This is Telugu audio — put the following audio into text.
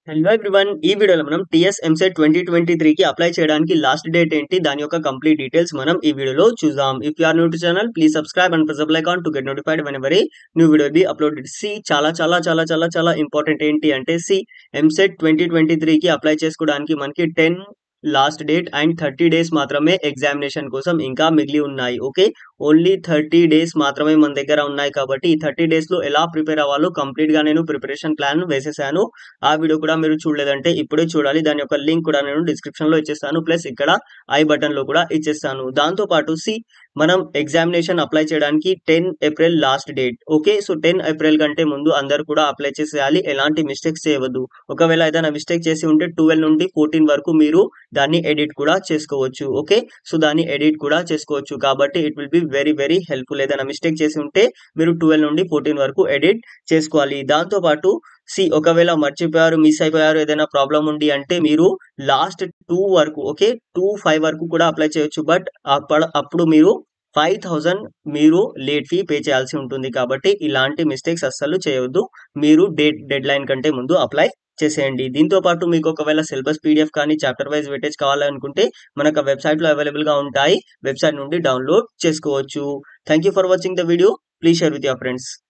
హలో ఎవ్రీవన్ ఈ వీడియోలో మనం టీఎస్ ఎంసెట్ ట్వంటీ ట్వంటీ త్రీకి అప్లై చేయడానికి లాస్ట్ డేట్ ఏంటి దాని యొక్క కంప్లీట్ డీటెయిల్స్ మనం ఈ వీడియోలో చూద్దాం if you are new to channel please subscribe and press bell icon to get notified when every new video be uploaded see చాలా చాలా చాలా చాలా చాలా ఇంపార్టెంట్ ఏంటి అంటే సి ఎంసెట్ ట్వంటీ ట్వంటీ త్రీకి అప్లై చేసుకోవడానికి మనకి ten last date and thirty days మాత్రమే ఎగ్జామినేషన్ కోసం ఇంకా మిగిలి ఉన్నాయి ఓకే ఓన్లీ థర్టీ డేస్ మాత్రమే మన దగ్గర ఉన్నాయి కాబట్టి ఈ థర్టీ డేస్ లో ఎలా ప్రిపేర్ అవ్వాలో కంప్లీట్ గా నేను ప్రిపరేషన్ ప్లాన్ వేసేసాను ఆ వీడియో కూడా మీరు చూడలేదంటే ఇప్పుడే చూడాలి దాని యొక్క లింక్ కూడా నేను డిస్క్రిప్షన్ లో ఇచ్చేస్తాను ప్లస్ ఇక్కడ ఐ బటన్ లో కూడా ఇచ్చేస్తాను దాంతో పాటు సి మనం ఎగ్జామినేషన్ అప్లై చేయడానికి ten April last date okay so ten April కంటే ముందు అందరు కూడా అప్లై చేసేయాలి ఎలాంటి మిస్టేక్స్ చేయవద్దు ఒకవేళ ఏదైనా మిస్టేక్ చేసి ఉంటే ట్వెల్వ్ నుండి ఫోర్టీన్ వరకు మీరు దాన్ని ఎడిట్ కూడా చేసుకోవచ్చు ఓకే సో దాన్ని ఎడిట్ కూడా చేసుకోవచ్చు కాబట్టి it will be very very helpful ఏదైనా మిస్టేక్ చేసి ఉంటే మీరు ట్వెల్వ్ నుండి ఫోర్టీన్ వరకు ఎడిట్ చేసుకోవాలి దాంతో పాటు సి ఒకవేళ మర్చిపోయారు మిస్ అయిపోయారు ఏదైనా ప్రాబ్లం ఉంది అంటే మీరు లాస్ట్ టూ వరకు ఓకే టూ ఫైవ్ వరకు కూడా అప్లై చేయొచ్చు బట్ అప్పుడు అప్పుడు మీరు ఫైవ్ థౌజండ్ మీరు లేట్ ఫీ పే చేయాల్సి ఉంటుంది కాబట్టి ఇలాంటి మిస్టేక్స్ అస్సలు చేయవద్దు మీరు డేట్ డెడ్ లైన్ కంటే ముందు అప్లై చేసేయండి దీంతో పాటు మీకు ఒకవేళ సిలబస్ పీడిఎఫ్ కానీ చాప్టర్ వైజ్ వెటేజ్ కావాలనుకుంటే మనకు వెబ్సైట్ లో అవైలబుల్ గా ఉంటాయి వెబ్సైట్ నుండి డౌన్లోడ్ చేసుకోవచ్చు thank you for watching the video please share with your friends